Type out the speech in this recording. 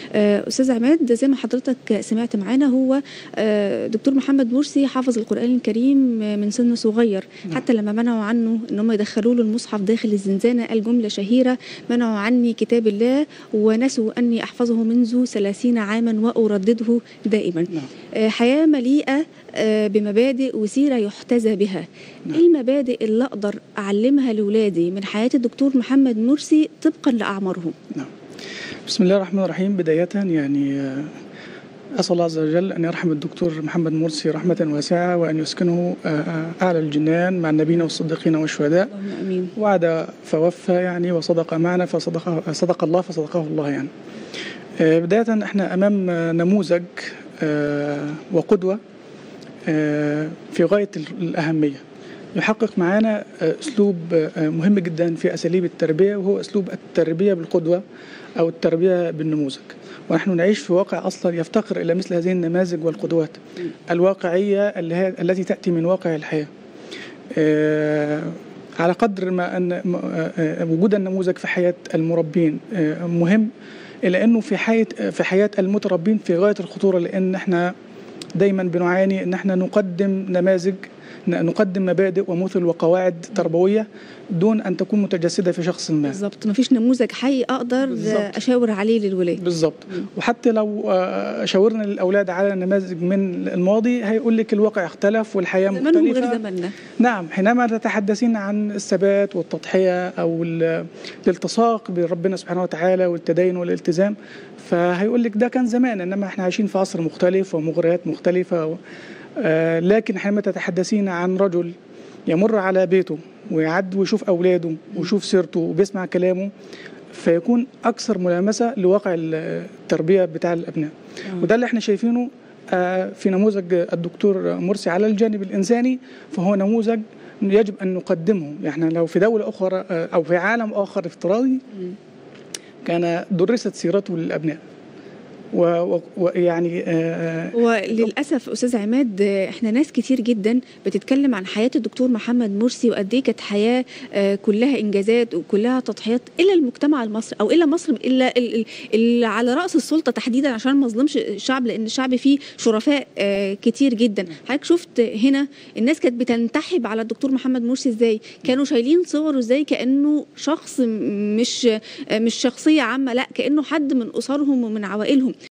آه، استاذ عماد زي ما حضرتك سمعت معانا هو آه، دكتور محمد مرسي حافظ القران الكريم من سن صغير حتى لما منعوا عنه ان هم يدخلوا له المصحف داخل الزنزانه قال جمله شهيره منعوا عني كتاب الله ونسوا اني احفظه منذ ثلاثين عاما واردده دائما آه، حياه مليئه آه، بمبادئ وسيره يحتذى بها ايه المبادئ اللي اقدر اعلمها لاولادي من حياه الدكتور محمد مرسي طبقا لاعمارهم نعم بسم الله الرحمن الرحيم بداية يعني آه، أسأل الله عز وجل أن يرحم الدكتور محمد مرسي رحمة واسعة وأن يسكنه آه، آه، أعلى الجنان مع النبيين والصديقين والشهداء اللهم امين وعد فوفى يعني وصدق معنا فصدق صدق الله فصدقه الله يعني آه، بداية احنا أمام آه، نموذج آه، وقدوة آه، في غاية ال- الأهمية يحقق معانا آه، أسلوب آه، مهم جدا في أساليب التربية وهو أسلوب التربية بالقدوة أو التربية بالنموذج ونحن نعيش في واقع أصلا يفتقر إلى مثل هذه النماذج والقدوات الواقعية اللي هي التي تأتي من واقع الحياة آه، على قدر ما أن م- آه، آه، وجود النموذج في حياة المربين آه، مهم إلا أنه في حياة في حياة المتربين في غاية الخطورة لأن احنا دايما بنعاني ان احنا نقدم نماذج ن- نقدم مبادئ ومثل وقواعد تربويه دون ان تكون متجسده في شخص ما بالظبط مفيش نموذج حي اقدر بالظبط. اشاور عليه للولاد بالظبط وحتى لو آه، شاورنا للاولاد على نماذج من الماضي هيقول لك الواقع اختلف والحياه زمانهم غير مختلفه زماننا نعم حينما تتحدثين عن الثبات والتضحية أو ال- الالتصاق بربنا سبحانه وتعالى والتدين والالتزام فهيقول لك ده كان زمان إنما احنا عايشين في عصر مختلف ومغريات مختلفة و... آه لكن حينما تتحدثين عن رجل يمر على بيته ويعد ويشوف أولاده ويشوف سيرته وبيسمع كلامه فيكون أكثر ملامسة لواقع التربية بتاع الأبناء وده اللي احنا شايفينه آه، في نموذج الدكتور مرسي على الجانب الإنساني فهو نموذج يجب أن نقدمه يعني لو في دولة أخرى آه، أو في عالم آخر افتراضي كان درست سيرته للأبناء و- و- ويعني آه، وللاسف استاذ عماد آه، احنا ناس كتير جدا بتتكلم عن حياه الدكتور محمد مرسي وقد ايه كانت حياه آه، كلها انجازات وكلها تضحيات الا المجتمع المصري او الا مصر الا ال- ال- اللي على راس السلطه تحديدا عشان ما اظلمش الشعب لان الشعب فيه شرفاء آه، كتير جدا حضرتك شفت هنا الناس كانت بتنتحب على الدكتور محمد مرسي ازاي كانوا شايلين صوره ازاي كانه شخص م- مش آه، مش شخصيه عامه لا كانه حد من اسرهم ومن عوائلهم